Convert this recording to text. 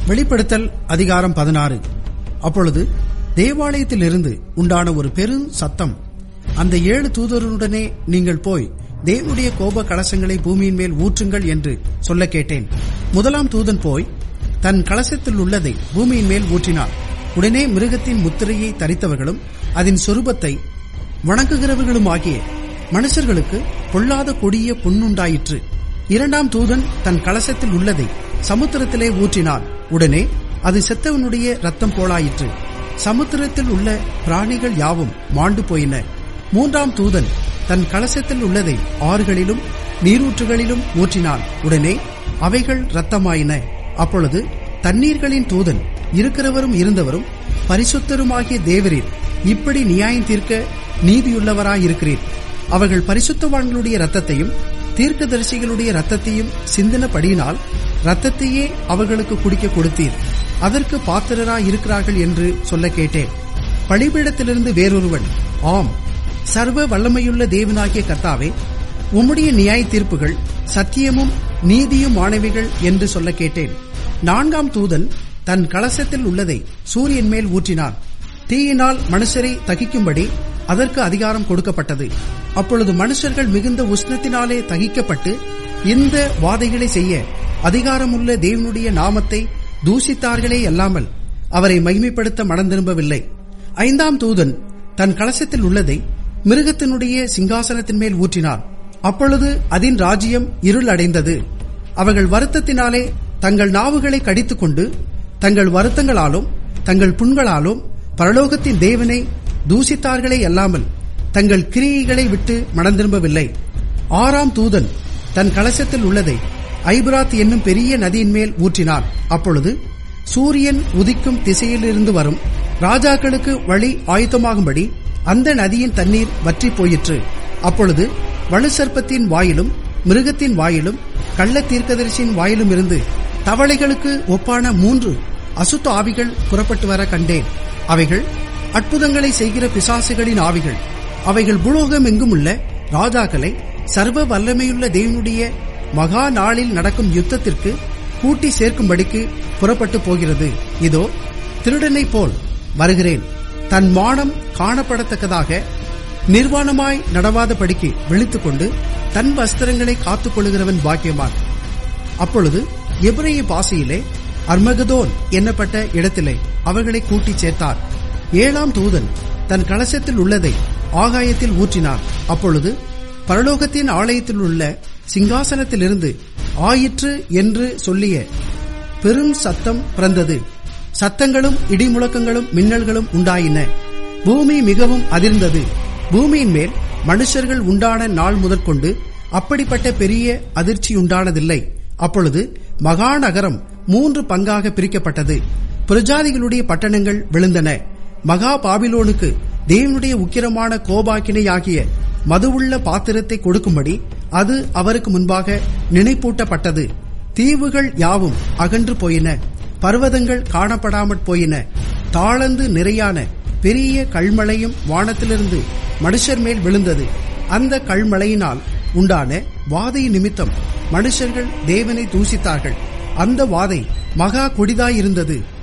வெளிப்படுத்தல் அதிகாரம் பதினாறு அப்பொழுது தேவாலயத்திலிருந்து உண்டான ஒரு பெரும் சத்தம் அந்த ஏழு தூதருடனே நீங்கள் போய் தேவனுடைய கோப கலசங்களை பூமியின் மேல் ஊற்றுங்கள் என்று சொல்ல கேட்டேன் முதலாம் தூதன் போய் தன் கலசத்தில் உள்ளதை பூமியின் மேல் ஊற்றினார் உடனே மிருகத்தின் முத்திரையை தரித்தவர்களும் அதன் சொரூபத்தை வணங்குகிறவர்களுமாகிய மனுஷர்களுக்கு பொல்லாத கொடிய புண்ணுண்டாயிற்று இரண்டாம் தூதன் தன் கலசத்தில் உள்ளதை சமுத்திரத்திலே ஊற்றினான் உடனே அது செத்தவனுடைய ரத்தம் போலாயிற்று சமுத்திரத்தில் உள்ள பிராணிகள் யாவும் மாண்டு போயின மூன்றாம் தூதன் தன் கலசத்தில் உள்ளதை ஆறுகளிலும் நீரூற்றுகளிலும் ஊற்றினான் உடனே அவைகள் இரத்தமாயின அப்பொழுது தண்ணீர்களின் தூதன் இருக்கிறவரும் இருந்தவரும் பரிசுத்தருமாகிய தேவரீர் இப்படி நியாயம் தீர்க்க நீதியுள்ளவராயிருக்கிறீர் அவர்கள் பரிசுத்தவான்களுடைய ரத்தத்தையும் தீர்க்கதரிசிகளுடைய ரத்தத்தையும் சிந்தினபடியினால் ரத்தத்தையே அவர்களுக்கு குடிக்க கொடுத்தீர் அதற்கு பாத்திரராய் இருக்கிறார்கள் என்று சொல்ல கேட்டேன் பழிபீடத்திலிருந்து வேறொருவன் ஆம் சர்வ வல்லமையுள்ள தேவனாகிய கர்த்தாவே உம்முடைய நியாய தீர்ப்புகள் சத்தியமும் நீதியும் ஆனவைகள் என்று சொல்ல கேட்டேன் நான்காம் தூதன் தன் கலசத்தில் உள்ளதை சூரியன் மேல் ஊற்றினான் தீயினால் மனுஷரை தகிக்கும்படி அதற்கு அதிகாரம் கொடுக்கப்பட்டது அப்பொழுது மனுஷர்கள் மிகுந்த உஷ்ணத்தினாலே தகிக்கப்பட்டு இந்த வாதைகளை செய்ய அதிகாரமுள்ள தேவனுடைய நாமத்தை தூசித்தார்களே அல்லாமல் அவரை மகிமைப்படுத்த மனம் திரும்பவில்லை ஐந்தாம் தூதன் தன் கலசத்தில் உள்ளதை மிருகத்தினுடைய சிங்காசனத்தின் மேல் ஊற்றினார் அப்பொழுது அதன் ராஜ்யம் இருள் அடைந்தது அவர்கள் வருத்தத்தினாலே தங்கள் நாவுகளை கடித்துக்கொண்டு தங்கள் வருத்தங்களாலும் தங்கள் புண்களாலும் பரலோகத்தின் தேவனை தூசித்தார்களே அல்லாமல் தங்கள் கிரியைகளை விட்டு மனம் திரும்பவில்லை ஆறாம் தூதன் தன் கலசத்தில் உள்ளதை ஐபராத் என்னும் பெரிய நதியின் மேல் ஊற்றினார் அப்பொழுது சூரியன் உதிக்கும் திசையிலிருந்து வரும் ராஜாக்களுக்கு வழி ஆயுத்தமாகும்படி அந்த நதியின் தண்ணீர் வற்றி போயிற்று அப்பொழுது வலுசர்ப்பத்தின் வாயிலும் மிருகத்தின் வாயிலும் கள்ள தீர்க்கதரிசியின் வாயிலும் இருந்து தவளைகளுக்கு ஒப்பான மூன்று அசுத்த ஆவிகள் புறப்பட்டு வர கண்டேன் அவைகள் அற்புதங்களை செய்கிற பிசாசுகளின் ஆவிகள் அவைகள் புலோகம் எங்கும் உள்ள ராஜாக்களை சர்வ வல்லமையுள்ள தேவனுடைய மகா நாளில் நடக்கும் யுத்தத்திற்கு கூட்டி சேர்க்கும்படிக்கு புறப்பட்டு போகிறது இதோ திருடனை போல் வருகிறேன் தன் மானம் காணப்படத்தக்கதாக நிர்வாணமாய் நடவாதபடிக்கு விழித்துக்கொண்டு தன் வஸ்திரங்களை காத்துக் கொள்கிறவன் பாக்கியமான் அப்பொழுது எபிரேய பாசையிலே அர்மகதோன் என்னப்பட்ட இடத்திலே அவர்களை கூட்டிச் சேர்த்தார் ஏழாம் தூதன் தன் கலசத்தில் உள்ளதை ஆகாயத்தில் ஊற்றினார் அப்பொழுது பரலோகத்தின் ஆலயத்தில் உள்ள சிங்காசனத்திலிருந்து ஆயிற்று என்று சொல்லிய பெரும் சத்தம் பிறந்தது சத்தங்களும் இடிமுழக்கங்களும் மின்னல்களும் உண்டாயின பூமி மிகவும் அதிர்ந்தது பூமியின் மேல் மனுஷர்கள் உண்டான நாள் முதற்கொண்டு அப்படிப்பட்ட பெரிய அதிர்ச்சி உண்டானதில்லை அப்பொழுது மகாநகரம் மூன்று பங்காக பிரிக்கப்பட்டது பிரஜாதிகளுடைய பட்டணங்கள் விழுந்தன மகா பாபிலோனுக்கு தேவனுடைய உக்கிரமான கோபாக்கினையாகிய மதுவுள்ள பாத்திரத்தை கொடுக்கும்படி அது அவருக்கு முன்பாக நினைப்பூட்டப்பட்டது தீவுகள் யாவும் அகன்று போயின பர்வதங்கள் காணப்படாமற் போயின தாளந்து நிறையான பெரிய கல்மழையும் வானத்திலிருந்து மனுஷர் மேல் விழுந்தது அந்த கல்மழையினால் உண்டான வாதை நிமித்தம் மனுஷர்கள் தேவனை தூசித்தார்கள் அந்த வாதை மகா கொடிதாயிருந்தது